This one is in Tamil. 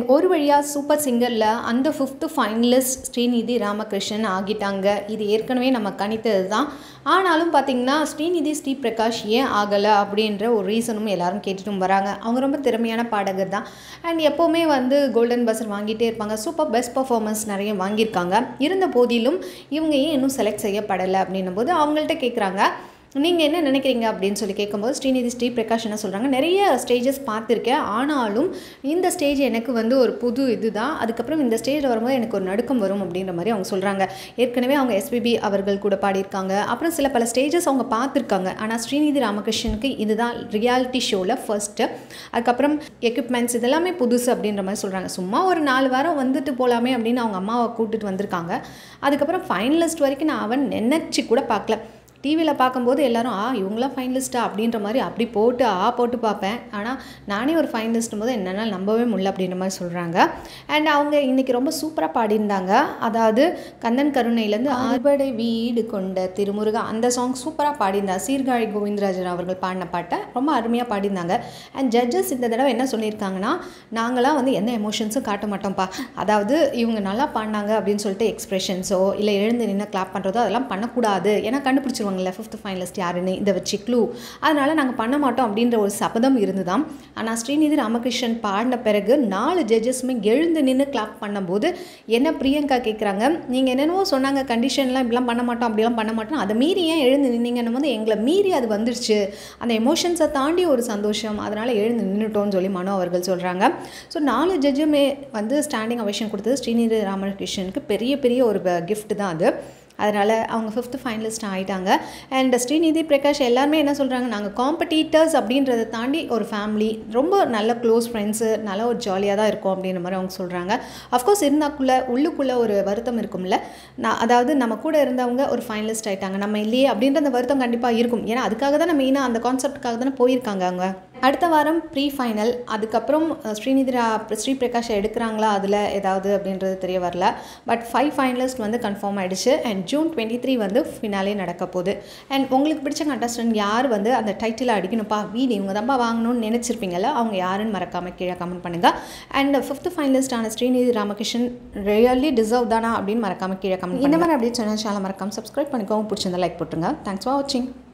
ஒரு வழியாக சூப்பர் சிங்கரில் அந்த ஃபிஃப்த்து ஃபைனலிஸ்ட் ஸ்ரீநிதி ராமகிருஷ்ணன் ஆகிட்டாங்க இது ஏற்கனவே நம்ம கணித்தது தான் ஆனாலும் பார்த்திங்கன்னா ஸ்ரீநிதி ஸ்ரீ பிரகாஷ் ஏன் ஆகலை அப்படின்ற ஒரு ரீசனும் எல்லாரும் கேட்டுட்டும் வராங்க அவங்க ரொம்ப திறமையான பாடகர் தான் அண்ட் எப்போவுமே வந்து கோல்டன் பஸ்ஸர் வாங்கிட்டே இருப்பாங்க சூப்பர் பெஸ்ட் பர்ஃபார்மன்ஸ் நிறைய வாங்கியிருக்காங்க இருந்த போதிலும் இவங்க ஏன் இன்னும் செலக்ட் செய்யப்படலை அப்படின்னும் போது அவங்கள்ட்ட கேட்குறாங்க நீங்கள் என்ன நினைக்கிறீங்க அப்படின்னு சொல்லி கேட்கும்போது ஸ்ரீநிதி ஸ்ரீ பிரகாஷ் என்ன சொல்கிறாங்க நிறைய ஸ்டேஜஸ் பார்த்துருக்கேன் ஆனாலும் இந்த ஸ்டேஜ் எனக்கு வந்து ஒரு புது இது தான் அதுக்கப்புறம் இந்த ஸ்டேஜில் வரும்போது எனக்கு ஒரு நடுக்கம் வரும் அப்படின்ற மாதிரி அவங்க சொல்கிறாங்க ஏற்கனவே அவங்க எஸ்பிபி அவர்கள் கூட பாடியிருக்காங்க அப்புறம் சில பல ஸ்டேஜஸ் அவங்க பார்த்துருக்காங்க ஆனால் ஸ்ரீநிதி ராமகிருஷ்ணனுக்கு இதுதான் ரியாலிட்டி ஷோவில் ஃபர்ஸ்ட்டு அதுக்கப்புறம் எக்யூப்மெண்ட்ஸ் இதெல்லாமே புதுசு அப்படின்ற மாதிரி சொல்கிறாங்க சும்மா ஒரு நாலு வாரம் வந்துட்டு போகலாமே அப்படின்னு அவங்க அம்மாவை கூட்டிகிட்டு வந்திருக்காங்க அதுக்கப்புறம் ஃபைனலிஸ்ட் வரைக்கும் நான் அவன் நினச்சி கூட பார்க்கல டிவியில் பார்க்கும்போது எல்லாரும் ஆ இவங்களாம் ஃபைனலிஸ்ட்டா அப்படின்ற மாதிரி அப்படி போட்டு ஆ போட்டு பார்ப்பேன் ஆனால் நானே ஒரு ஃபைனலிஸ்ட்டும் போது என்னால் நம்பவே முடியல அப்படின்ற மாதிரி சொல்கிறாங்க அண்ட் அவங்க இன்றைக்கி ரொம்ப சூப்பராக பாடியிருந்தாங்க அதாவது கந்தன் கருணையிலேருந்து அறுபடை வீடு கொண்ட திருமுருகா அந்த சாங் சூப்பராக பாடியிருந்தாங்க சீர்காழி கோவிந்தராஜன் அவர்கள் பாடின பாட்டை ரொம்ப அருமையாக பாடியிருந்தாங்க அண்ட் ஜட்ஜஸ் இந்த தடவை என்ன சொல்லியிருக்காங்கன்னா நாங்களாம் வந்து எந்த எமோஷன்ஸும் காட்ட மாட்டோம்ப்பா அதாவது இவங்க நல்லா பாடினாங்க அப்படின்னு சொல்லிட்டு எக்ஸ்ப்ரெஷன்ஸோ இல்லை எழுந்து நின்று கிளாப் பண்ணுறதோ அதெல்லாம் பண்ணக்கூடாது ஏன்னா கண்டுபிடிச்சிருவாங்க சொல்லுவாங்கள்ல ஃபிஃப்த் ஃபைனலிஸ்ட் யாருன்னு இதை வச்சு க்ளூ அதனால் நாங்கள் பண்ண மாட்டோம் அப்படின்ற ஒரு சபதம் இருந்துதான் ஆனால் ஸ்ரீநிதி ராமகிருஷ்ணன் பாடின பிறகு நாலு ஜட்ஜஸுமே எழுந்து நின்று கிளாப் பண்ணும்போது என்ன பிரியங்கா கேட்குறாங்க நீங்கள் என்னென்னவோ சொன்னாங்க கண்டிஷன்லாம் இப்படிலாம் பண்ண மாட்டோம் அப்படிலாம் பண்ண மாட்டோம் அதை மீறி ஏன் எழுந்து நின்னீங்கன்னு போது எங்களை மீறி அது வந்துருச்சு அந்த எமோஷன்ஸை தாண்டி ஒரு சந்தோஷம் அதனால் எழுந்து நின்றுட்டோம்னு சொல்லி மனோ அவர்கள் சொல்கிறாங்க ஸோ நாலு ஜட்ஜுமே வந்து ஸ்டாண்டிங் அவேஷன் கொடுத்தது ஸ்ரீநிதி ராமகிருஷ்ணனுக்கு பெரிய பெரிய ஒரு கிஃப்ட் தான் அது அதனால் அவங்க ஃபிஃப்த்து ஃபைனலிஸ்ட் ஆகிட்டாங்க அண்ட் ஸ்ரீநிதி பிரகாஷ் எல்லாருமே என்ன சொல்கிறாங்க நாங்கள் காம்படிட்டர்ஸ் அப்படின்றத தாண்டி ஒரு ஃபேமிலி ரொம்ப நல்ல க்ளோஸ் ஃப்ரெண்ட்ஸு நல்ல ஒரு ஜாலியாக தான் இருக்கும் அப்படின்ற மாதிரி அவங்க சொல்கிறாங்க அஃப்கோர்ஸ் இருந்தாக்குள்ளே உள்ளுக்குள்ளே ஒரு வருத்தம் இருக்கும்ல நான் அதாவது நம்ம கூட இருந்தவங்க ஒரு ஃபைனலிஸ்ட் ஆகிட்டாங்க நம்ம இல்லையே அப்படின்ற அந்த வருத்தம் கண்டிப்பாக இருக்கும் ஏன்னா அதுக்காக தான் மெயினாக அந்த கான்செப்டுக்காக தானே போயிருக்காங்க அவங்க அடுத்த வாரம் ப்ரீ ஃபைனல் அதுக்கப்புறம் ஸ்ரீநிதி ஸ்ரீ பிரகாஷ் எடுக்கிறாங்களா அதில் ஏதாவது அப்படின்றது தெரிய வரல பட் ஃபைவ் ஃபைனலிஸ்ட் வந்து கன்ஃபார்ம் ஆகிடுச்சு அண்ட் ஜூன் டுவெண்ட்டி த்ரீ வந்து ஃபினாலே நடக்க போகுது அண்ட் உங்களுக்கு பிடிச்ச கண்டஸ்டன்ட் யார் வந்து அந்த டைட்டில் அடிக்கணும்ப்பா வீடு இவங்க தான்ப்பா வாங்கணும்னு நினச்சிருப்பீங்கல்ல அவங்க யாருன்னு மறக்காமல் கீழே கமெண்ட் பண்ணுங்கள் அண்ட் ஃபிஃப்த் ஃபைனலிஸ்டான ஸ்ரீநிதி ராமகிருஷ்ணன் ரியலி டிசர்வ் தானா அப்படின்னு மறக்காமல் கீழே கமெண்ட் இந்த மாதிரி அப்படி சொன்ன சேனல் மறக்காமல் சப்ஸ்கிரைப் பண்ணிக்கோங்க பிடிச்சிருந்தா லைக் போட்டுருங்க தேங்க்ஸ் ஃபார் வாட்சிங்